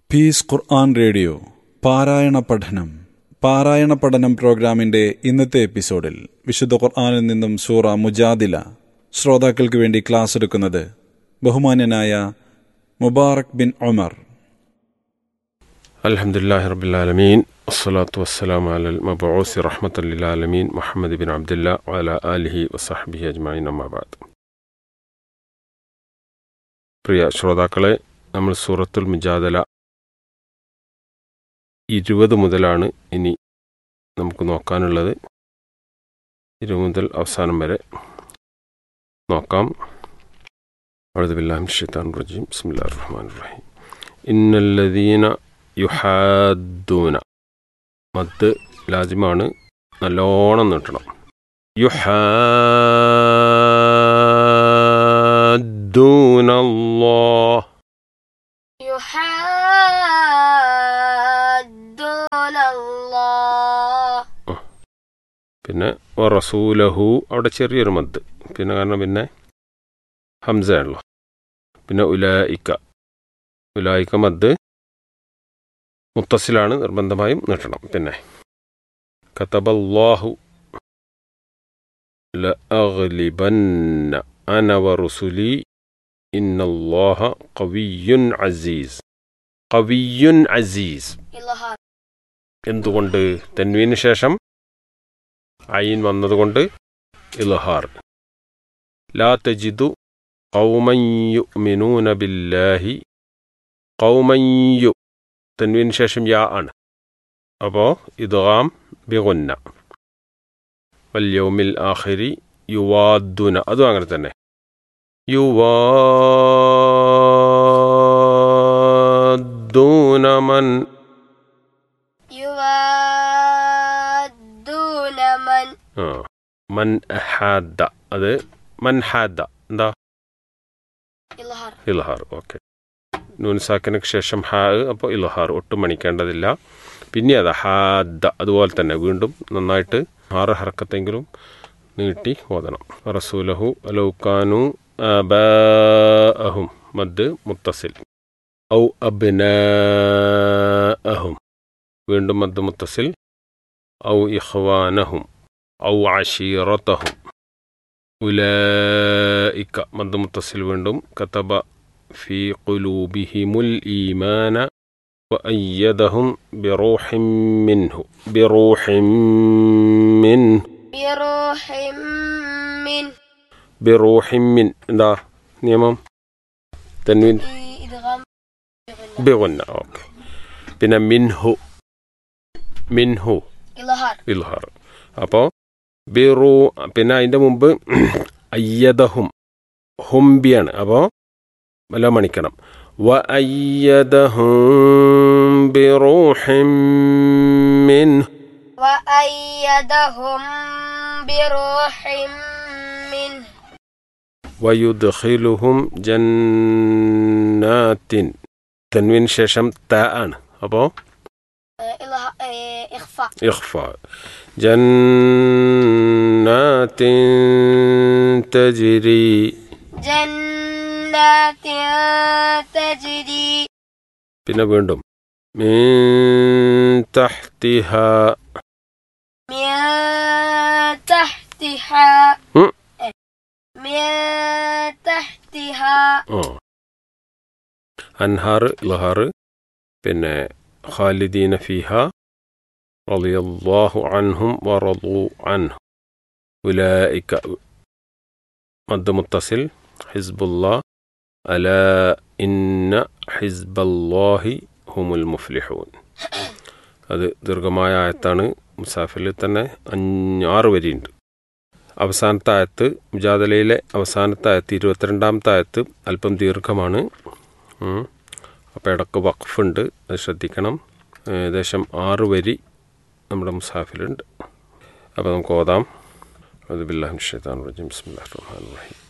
Piece ഖുർആൻ radio പാരായണ പഠനം പാരായണ പഠനം പ്രോഗ്രാമിന്റെ ഇന്നത്തെ എപ്പിസോഡിൽ വിശുദ്ധ ഖുർആനിൽ നിന്നും സൂറ മുജാദില ശ്രോതാക്കൾക്ക് വേണ്ടി ക്ലാസ് എടുക്കുന്നത് ബഹുമാന്യനായ മുബാറക് ബിൻ ഒമർ الحمد لله رب العالمين والصلاة والسلام على المبعوث رحمة للعالمين محمد بن عبد الله وعلى آله وصحبه أجمعين أما بعد പ്രിയ ശ്രോതാക്കളെ നമ്മൾ സൂറത്തുൽ മുജാദല ഇരുപത് മുതലാണ് ഇനി നമുക്ക് നോക്കാനുള്ളത് ഇരുപത് മുതൽ അവസാനം വരെ നോക്കാം أعوذ بالله من الشيطان الرجيم بسم الله الرحمن الرحيم إن الذين യുഹാദൂന മത്ത് ലാജിമാണ് നല്ലോണം നീട്ടണം യുഹാദൂനല്ലോ يحادون الله പിന്നെ റസൂലഹു അവിടെ ചെറിയൊരു മദ് പിന്നെ കാരണം പിന്നെ ഹംസയാണല്ലോ പിന്നെ ഉലായിക്ക ഉലായിക്ക മദ് മുത്തസിലാണ് നിർബന്ധമായും നീട്ടണം പിന്നെ കതബല്ലാഹു ലഅഗ്ലിബന്ന അന വറുസുലി ഇന്നല്ലാഹ ഖവിയ്യുൻ അസീസ് ഖവിയ്യുൻ അസീസ് إلهار എന്തുകൊണ്ട് തെൻവീന് ശേഷം അയിൻ വന്നതുകൊണ്ട് ഇൽഹാർ ലാ തജിദു ഖൗമൻ യുഅ്മിനൂന ബില്ലാഹി ഖൗമൻ യു തെൻവീന് ശേഷം യാ ആണ് അപ്പോൾ ഇദ്ഗാം ബിഗുന്ന വല്യൗമിൽ ആഖിരി യുവാദ്ദുന അതും അങ്ങനെ തന്നെ യുവാദ്ദൂന മൻ يوادون من ആ മൻ ഹാദ അത് മൻ ഹാദ എന്താ إلهار ഇൽഹാർ ഓക്കെ നൂൻസാക്കിനക്ക് ശേഷം ഹാ അപ്പോൾ ഇൽഹാർ ഒട്ടും മണിക്കേണ്ടതില്ല പിന്നെ അത് ഹാദ അതുപോലെ തന്നെ വീണ്ടും നന്നായിട്ട് ആറ് ഹർക്കത്തെങ്കിലും നീട്ടി ഓതണം റസൂലഹു അലൗക്കാനു അബാഅഹും മദ് മുത്തസിൽ ഔ അബ്നാഅഹും വീണ്ടും മദ് മുത്തസിൽ ഔ ഇഖ്വാനഹും ഔ അഷീറത്തഹും ഉലൈക മദ് മുത്തസിൽ വീണ്ടും കതബ في قلوبهم الإيمان وأيدهم بروح منه بروح منه بروح من بروح من എന്താ നിയമം തൻവീൻ إدغام ബിഗുന്ന ഓക്കെ പിന്നെ മിൻഹു മിൻഹു إلهار ഇൽഹാർ അപ്പോൾ ബിറു പിന്നെ അതിൻ്റെ മുമ്പ് അയ്യദഹും ഹുംബിയാണ് അപ്പോൾ വല്ല മണിക്കണം വ അയ്യദഹും ബിറൂഹിം മിൻ وأيدهم بروح منه വയുദ്ഖിലുഹും ജന്നാത്തിൻ തൻവിൻ ശേഷം ത ആണ് അപ്പോൾ إله- إيه، إخفاء ഇഖ്ഫ ജന്നാത്തിൻ തജ്രി جنات تجري പിന്നെ വീണ്ടും മീൻ തഹ്തിഹ من تحتها ഉം. إيه، من تحتها ആ അൻഹാർ ലഹാർ പിന്നെ ഖാലിദീന ഫിഹ റളിയല്ലാഹു അൻഹും വറളു അൻഹു ഉലൈക മദ് മുത്തസിൽ ഹിസ്ബുല്ലാ അല ഇന്ന ഹിസ്ബല്ലാഹി ഹുമുൽ മുഫ്ലിഹൂൻ അത് ദീർഘമായ ആയത്താണ് മുസാഫിൽ തന്നെ അഞ്ഞാറ് വരിയുണ്ട് അവസാനത്തെ ആയത്ത് മുജാദലയിലെ അവസാനത്തെ ആയത്ത് ഇരുപത്തിരണ്ടാമത്തെ ആയത്ത് അല്പം ദീർഘമാണ് അപ്പോൾ ഇടക്ക് വഖഫുണ്ട് അത് ശ്രദ്ധിക്കണം ഏകദേശം ആറ് വരി നമ്മുടെ മുസാഫിലുണ്ട് അപ്പോൾ നമുക്ക് ഓതാം അത് ബില്ലാഹിൻ ഷെയ്ത്താൻ റജീം ബിസ്മില്ലാഹിർ റഹ്മാനിർ റഹീം